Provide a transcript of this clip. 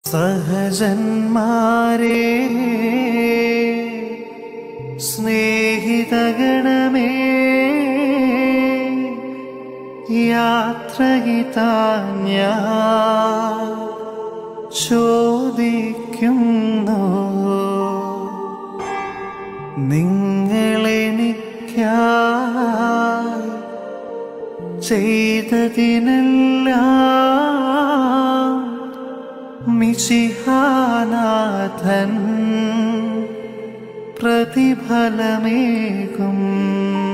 സഹജന്മാരെ സ്നേഹിതഗണമേ യാത്രയിതാ ഞാൻ ചോദിക്കുന്നു നിങ്ങളെനിക്കായി ചെയ്തതിനെല്ലാം മിശിഹാനാഥൻ പ്രതിഫലമേകും